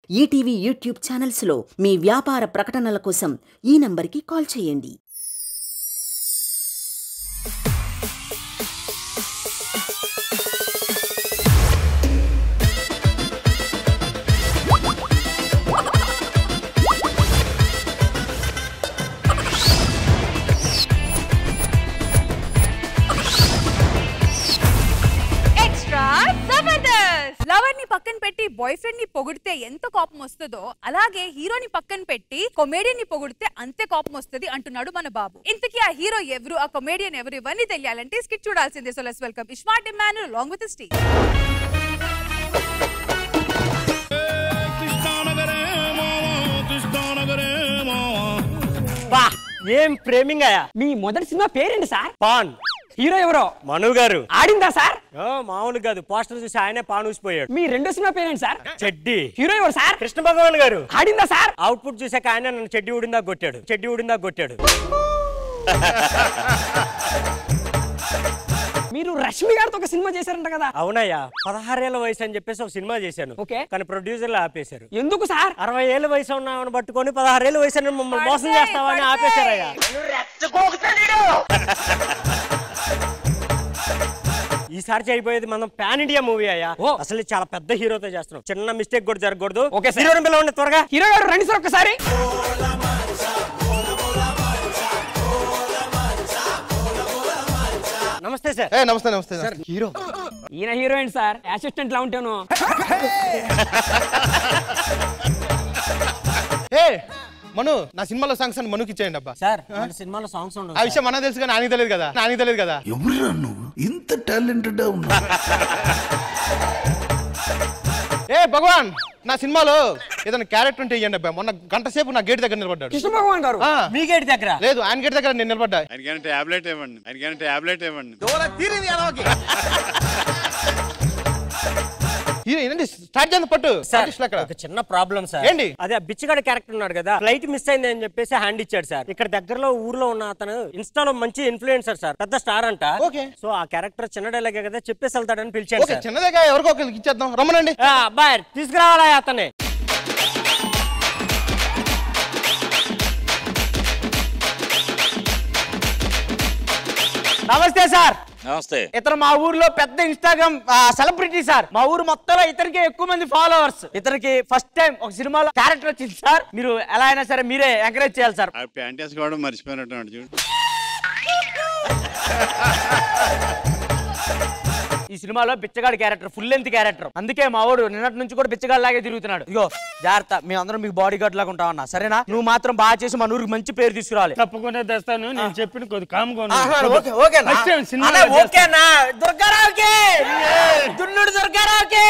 ETV YouTube ఛానల్స్లో మీ వ్యాపార ప్రకటనల కోసం ఈ నంబర్కి కాల్ చేయండి ఎక్స్ట్రా జబర్దస్త్ లవర్ ని పక్కన పెట్టి బాయ్ ఫ్రెండ్ ని పొగిడితే ఎంత కోపం వస్తుందో అలాగే హీరోని పక్కన పెట్టి కొమేడియన్ ని పొగిడితే అంతే కోపం వస్తుంది అంటున్నాడు మన బాబు ఇంతకీ ఆ హీరో ఎవరు ఆ కొమేడియన్ ఎవరు ఇవన్నీ తెలియాలంటే స్కిట్ చూడాల్సిందే so let's welcome iSmart Immanuel along with స్టీ కృష్ణానగరే మావా కృష్ణానగరే మావా బా ఏం ప్రేమింగ్ అయ్యా మీ మొదటి సినిమా పేరేంటి సార్ పాన్ హీరో ఎవరో మను గారు ఆడిందా సార్ ఓ, మామూలు కాదు పోస్టర్ చూసి ఆయనే పాన్ ఊసిపోయాడు మీ రెండో సినిమా పేరేంటి సార్ చెడ్డి హీరో ఎవరు సార్ కృష్ణ భగవాన్ గారు ఆడిందా సార్ అవుట్పుట్ చూసాక ఆయన నన్ను చెడ్డి ఊడిందా కొట్టాడు చెడ్డి ఊడిందా కొట్టాడు మీరు రష్మి గారితో ఒక సినిమా చేశారంట కదా అవునయ్యా పదహారేళ్ల వయసు అని చెప్పేసి ఒక సినిమా చేశాను ఓకే. కానీ ప్రొడ్యూసర్లు ఆపేశారు ఎందుకు సార్ అరవై ఏళ్ళ వయసు ఉన్నామని పట్టుకొని పదహారేళ్ళ వయసు అని మమ్మల్ని మోసం చేస్తావని ఆపేశారయ్యా ఈసారి చేయబోయేది మనం పాన్ ఇండియా మూవీ అయ్యా ఓ. అసలు చాలా పెద్ద హీరోతో చేస్తున్నాం చిన్న మిస్టేక్ కూడా జరగకూడదు ఓకే సార్. హీరోని పిలవండి త్వరగా హీరో గారు రండి సార్ ఒకసారి నమస్తే సార్ ఏ నమస్తే నమస్తే హీరో ఈయన హీరోయిన్ సార్ అసిస్టెంట్ లా ఉంటాను ఏ మను నా సినిమాలో సాంగ్స్ అని మనుకి ఇచ్చేయండి అబ్బా సార్ మన సినిమాలో సాంగ్స్ ఆ ఉండవు విషయం మనకు తెలుసు కానీ ఆయనకి తెలియదు కదా ఆయనకి తెలియదు కదా ఎవరురా నువ్వు ఇంత టాలెంటెడ్ ఉన్నా ఏ భగవాన్ నా సినిమాలో ఏదైనా క్యారెక్టర్ ఉంటే ఇవ్వండి అబ్బా మొన్న గంట సేపు నా గేట్ దగ్గర నిలబడ్డాడు కృష్ణ భగవాన్ గారు ఆ, మీ గేట్ దగ్గర లేదు ఆయన గేట్ దగ్గర నేను నిలబడ్డా ఆయనకైనా టాబ్లెట్ ఇవ్వండి ఆయనకైనా టాబ్లెట్ ఇవ్వండి హీరో ఏంటండి స్టార్ట్ చేయండి పట్టు సార్ ఆర్టిస్టులు అక్కడ ఒక చిన్న ప్రాబ్లం సార్ ఏంటి? అదే ఆ బిచ్చగాడి క్యారెక్టర్ ఉన్నాడు కదా ఫ్లైట్ మిస్ అయింది అని చెప్పేసి హ్యాండ్ ఇచ్చాడు సార్ ఇక్కడ దగ్గరలో ఊర్లో ఉన్న అతను ఇన్స్టాలో మంచి ఇన్ఫ్లుయెన్సర్ సార్ పెద్ద స్టార్ అంట ఓకే. సో ఆ క్యారెక్టర్ చిన్న డైలాగే కదా చెప్పేసి వెళ్తాడని పిలిచాడు ఓకే సార్ చిన్నదేగా ఎవరికో ఒకరికి ఇచ్చేద్దాం రమ్మనండి ఆ, అబ్బాయి తీసుకురావాలా అతన్ని నమస్తే సార్ నమస్తే ఇతను మా ఊర్లో పెద్ద ఇన్స్టాగ్రామ్ సెలబ్రిటీ సార్ మా ఊరు మొత్తంలో ఇతనికి ఎక్కువ మంది ఫాలోవర్స్ ఇతనికి ఫస్ట్ టైం ఒక సినిమాలో క్యారెక్టర్ వచ్చింది సార్ మీరు ఎలా అయినా సరే మీరే ఎంకరేజ్ చేయాలి సార్ ఆ ప్యాంట్ వేసుకోవడం మర్చిపోయినట్టు చూడు ఈ సినిమాలో బిచ్చగాడి క్యారెక్టర్ ఫుల్ లెంత్ క్యారెక్టర్ అందుకే మా వాడు నిన్నటి నుంచి కూడా బిచ్చగాడి లాగే తిరుగుతున్నాడు ఇగో జాగ్రత్త మేమందరం మీకు బాడీ గార్డ్ లాగా ఉంటామన్నా సరేనా నువ్వు మాత్రం బాగా చేసి మన ఊరికి మంచి పేరు తీసుకురావాలి తప్పకుండా తెస్తాను నేను చెప్పిన కొద్ది కామ్గా ఓకే ఓకేనా Next time సినిమాలో అదే చేస్తా. ఓకేనా దుర్గారావుకి దున్నుడు దుర్గారావుకి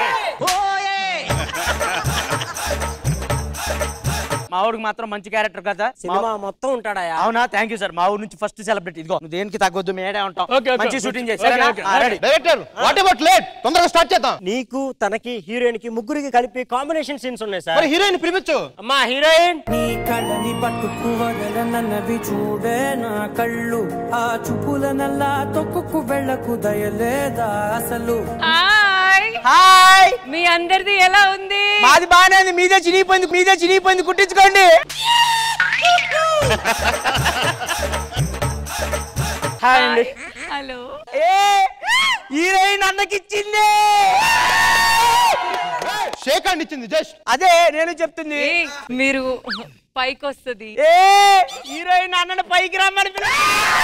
మా ఊరికి మాత్రం మంచి క్యారెక్టర్ కదా సినిమా మొత్తం ఉంటాడాయా అవునా థ్యాంక్ యూ సార్ మా ఊరు నుంచి ఫస్ట్ సెలబ్రిటీ ఇదిగో నువ్వు దేనికి తగ్గొద్దు మేడే ఉంటాం ఓకే, ఓకే. మంచి షూటింగ్ చేసి ఓకే, సరేనా? ఓకే. ఆ, ready director what about late తొందరగా స్టార్ట్ చేద్దాం నీకు తనకి హీరోయిన్ కి ముగ్గురికి కలిపి కాంబినేషన్ సీన్స్ ఉన్నాయి సార్ మరి హీరోయిన్ పిలిపించు అమ్మా హీరోయిన్ నీ కళ్ళని పట్టుకు వదలనన్నవి చూడే నా కళ్ళు ఆ చూపుల నల్లా తొక్కుకు వెళ్ళకు దయలేదా అసలు హాయ్ హాయ్ మీ అందరిది ఎలా ఉంది మాది బాగానే ఉంది మీదే చినిగిపోయింది మీదే చినిగిపోయింది కుట్టించుకోండి హాయ్ అండి హలో ఏ హీరోయిన్ అన్నకిచ్చింది షేక్ హ్యాండ్ ఇచ్చింది జస్ట్ అదే నేను చెప్తుంది మీరు పైకి వస్తుంది ఏ హీరోయిన్ అన్నని పైకి రమ్మని పిల్ల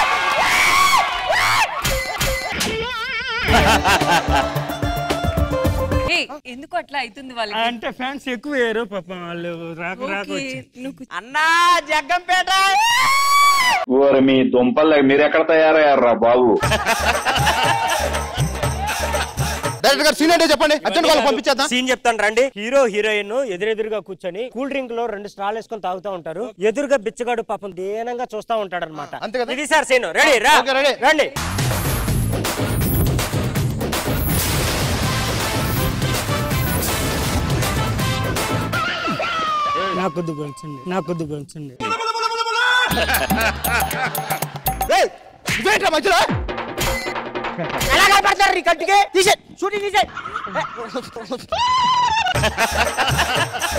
ఎందుకు అట్లా అవుతుంది వాళ్ళకి అంటే ఫ్యాన్స్ ఎక్కువ వేరు పాపం వాళ్ళు రాక రాక ఓకే, వచ్చి నువ్వు అన్నా జగ్గంపేట ఓరి మీ దుంపలు మీరెక్కడ తయారయ్యారా బాబు డైరెక్టర్ గారు సీన్ ఏంటో చెప్పండి అర్జెంట్ వాళ్ళు పంపించేద్దాం సీన్ చెప్తాను రండి హీరో హీరోయిన్ ఎదురెదురుగా కూర్చొని కూల్ డ్రింక్ లో రెండు స్టాల్ వేసుకొని తాగుతూ ఉంటారు ఎదురుగా బిచ్చగాడు పాపం దేనంగా చూస్తా ఉంటాడు అనమాట అంతే కదా? ఇది సార్ సీన్ రెడీ రా ఓకే, రెడీ. రండి నాకొద్దు కొంచండి నాకొద్దు కొంచండి ఏయ్, ఇదేంట్రా మధ్యలో ఎలా కనపడతారు నీ కంటికి తీసే షూటింగ్ తీసే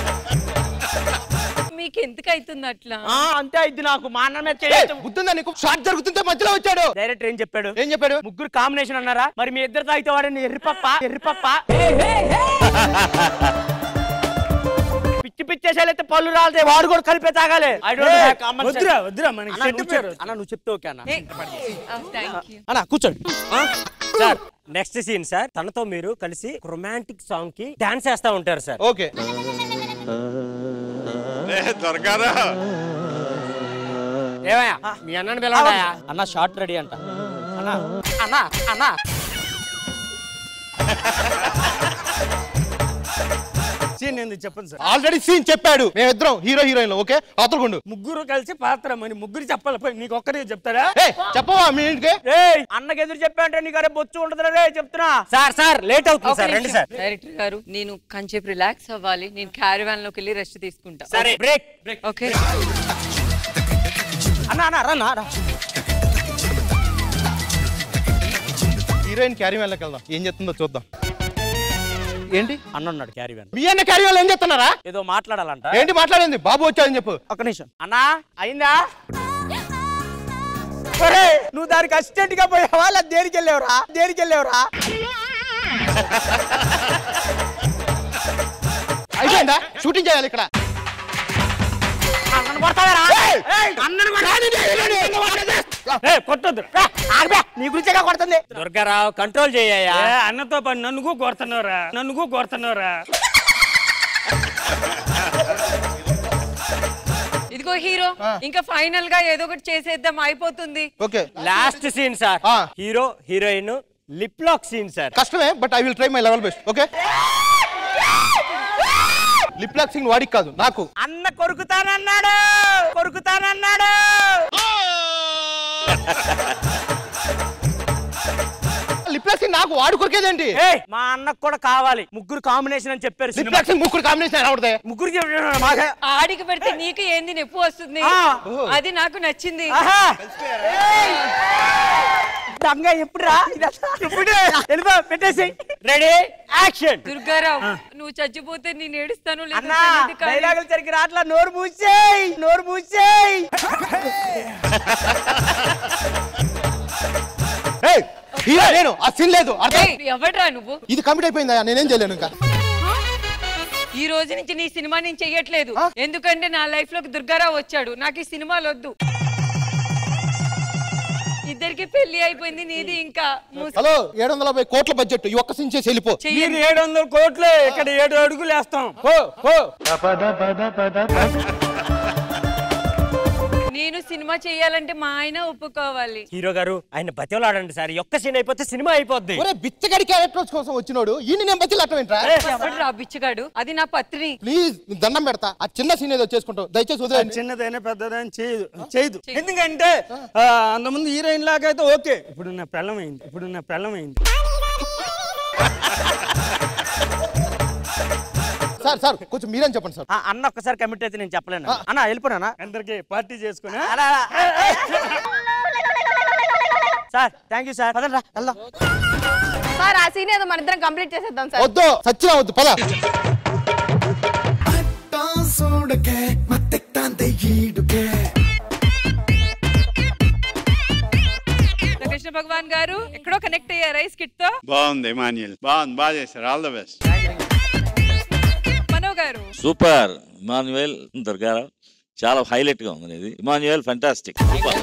నీకెందుకు అవుతుంది అట్లా ఆ, అంతే ఇది నాకు మా అన్న మీద చేయొచ్చు బుద్ధిందా నీకు షార్ట్ జరుగుతుంటే మధ్యలో వచ్చాడు డైరెక్టర్ ఏం చెప్పాడు ఏం చెప్పాడు ముగ్గురు కాంబినేషన్ అన్నారా మరి మీ ఇద్దరు తాగితే వాడని ఎర్రిపప్ప ఎర్రిపప్ప పిచ్చి పిచ్చేసాలైతే పళ్ళు రాలితే వాడు కూడా కలిపే తాగాలి I don't ఏయ్, have common sense. వద్దురా, వద్దురా, మనకి అన్న, సెట్ నువ్వు పేరు. చెప్పు. అన్న నువ్వు చెప్తే ఓకే అన్న థ్యాంక్ యూ అన్న కూర్చోండి సార్ నెక్స్ట్ సీన్ సార్ తనతో మీరు కలిసి రొమాంటిక్ సాంగ్ కి డాన్స్ చేస్తా ఉంటారు సార్ ఓకే దొరకారా ఏమయ్యా మీ అన్నని పిలవండి అన్న షార్ట్ రెడీ అంట అన్న అన్న అన్న సీన్ ఏంది చెప్పండి సార్ ఆల్రెడీ సీన్ చెప్పాడు మేమిద్దరం హీరో హీరోయిన్ ఓకే అతలుకుండు ముగ్గురు కలిసి పాత్ర మరి ముగ్గురు చెప్పాలి పోయి నీకు ఒక్కరే చెప్తారా చెప్పవా మీ ఇంటికి ఏయ్ అన్నకి ఎదురు చెప్పా అంటే నీకు అరే బొచ్చు ఉంటుంది రే చెప్తున్నా సార్ సార్ లేట్ అవుతుంది సార్ రండి సార్ డైరెక్టర్ గారు నేను కొంచెంసేపు రిలాక్స్ అవ్వాలి నేను క్యారివాన్ లోకి వెళ్ళి రెస్ట్ తీసుకుంటా సరే బ్రేక్ బ్రేక్ ఓకే అన్న అన్న రా రా హీరోయిన్ క్యారీ వెళ్ళకి వెళ్దాం ఏం చెప్తుందో చూద్దాం ఏంటి అన్న ఉన్నాడు క్యారీ వ్యాన్ మీ అన్న క్యారీ వాళ్ళు ఏం చెప్తున్నారా ఏదో మాట్లాడాలంట ఏంటి మాట్లాడింది బాబు వచ్చాడని చెప్పు ఒక్క నిమిషం అన్నా అయిందా ఒరే, నువ్వు దానికి అసిస్టెంట్ గా పోయావా లేదా దేనికి వెళ్ళావురా దేనికి వెళ్ళావురా అయిపోయిందా షూటింగ్ చేయాలి ఇక్కడ అన్నను కొడతావారా? ఏయ్, అన్నను కొడతావా? కొట్టద్దు ఆగబే, నీ గురించేగా కొడుతుంది దుర్గారావు కంట్రోల్ చేయ్యా అన్నతో పాటు నన్ను కొడుతున్నారా నన్ను కొడుతున్నారా ఇదిగో హీరో ఇంకా ఫైనల్ గా ఏదో ఒకటి చేసేద్దాం అయిపోతుంది okay last scene sir hero heroine lip lock scene sir కష్టమే but I will try my level best okay lip lock Singh వాడికి కాదు నాకు అన్న కొరుకుతానన్నాడు కొరుకుతానన్నాడు లిప్ లాక్ సింగ్ నాకు వాడు కొరికేదేంటి ఏయ్, మా అన్నకు కూడా కావాలి ముగ్గురు కాంబినేషన్ అని చెప్పారు లిప్ లాక్ సింగ్ ముగ్గురు కాంబినేషన్ ఎలా పడతాయి ముగ్గురు చెప్పారు మాకే ఆడికి పెడితే నీకు ఏంది నొప్పి వస్తుంది ఆ. అది నాకు నచ్చింది ఆహా. ఏయ్. దొంగ ఎప్పుడు రా ఇప్పుడు వెళ్ళిపో పెట్టేసి రెడీ యాక్షన్ దుర్గారావు నువ్వు చచ్చిపోతే నేను ఏడుస్తాను లేదా అన్నా తెలీదు కానీ- డైలాగులు సరిగ్గా రాట్లా నోరు మూసేయ్ నోరు మూసేయ్ ఏయ్, హీరో నేను ఆ సీన్ లేదు అర్థం ఏయ్, ఎవడ్రా నువ్వు ఇది కంప్లీట్ అయిపోయిందా నేనేం చేయలేను ఇంకా ఈ రోజు నుంచి నీ సినిమా నేను చెయ్యట్లేదు ఎందుకంటే నా లైఫ్ లోకి దుర్గారావు వచ్చాడు నాకు ఈ సినిమాలు వద్దు ఇద్దరికి పెళ్లి అయిపోయింది నీది ఇంకా మూసు- హలో ఏడు వందల యాభై కోట్ల బడ్జెట్ ఈ ఒక్క సీన్ చేసి వెళ్ళిపో మీరు ఏడు వందల కోట్లే ఇక్కడ ఏడు అడుగులు వేస్తాం పో పో నేను సినిమా చేయాలంటే మా ఆయన ఒప్పుకోవాలి హీరో గారు ఆయన బతిలాడండి సార్ ఈ ఒక్క సీన్ అయిపోతే సినిమా అయిపోద్ది ఒరే బిచ్చగడి క్యారెక్టర్స్ కోసం వచ్చినోడు ఈయన నేను బతిలు అట్టం ఏంట్రా ఎవడ్రా బిచ్చగాడు అది నా పత్ని ప్లీజ్ దండం పెడతా ఆ చిన్న సీన్ ఏదో చేసుకుంటావు దయచేసి వదిలేయండి చిన్నదైనా పెద్దదైనా చేయదు చేయదు ఎందుకంటే ఆ, అంతకుముందు హీరోయిన్ లాగా అయితే ఓకే ఇప్పుడు నా పెళ్ళం అయింది ఇప్పుడు నా పెళ్ళం అయింది సార్ సార్ కొంచెం మీరేం చెప్పండి సార్ ఆ, అన్న ఒక్కసారి కమిట్ అయితే నేను చెప్పలేను అన్న వెళ్ళిపోనా అందరికి పార్టీ చేసుకుని సార్ థ్యాంక్ యూ సార్ పదండి రా, వెళ్దాం సార్ ఆ సీన్ ఏదో మన ఇద్దరం కంప్లీట్ చేసేద్దాం సార్ వద్దు సచ్చినా వద్దు పద కృష్ణ భగవాన్ గారు ఎక్కడో కనెక్ట్ అయ్యారా ఈ స్కిట్ తో బాగుంది మాన్యుల్ బాగుంది బాగా చేశారు ఆల్ ద బెస్ట్ మనో గారు సూపర్ ఇమాన్యుయల్ దుర్గారావు చాలా హైలైట్ గా ఉంది ఇది Emmanuel fantastic super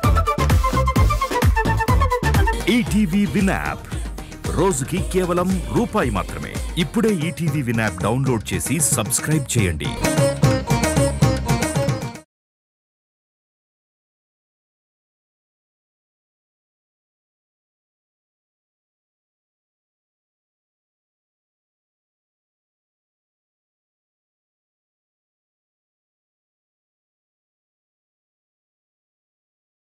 ETV win app రోజుకి కేవలం రూపాయి మాత్రమే ఇప్పుడే ఈటీవీ విన్ యాప్ డౌన్లోడ్ చేసి సబ్స్క్రైబ్ చేయండి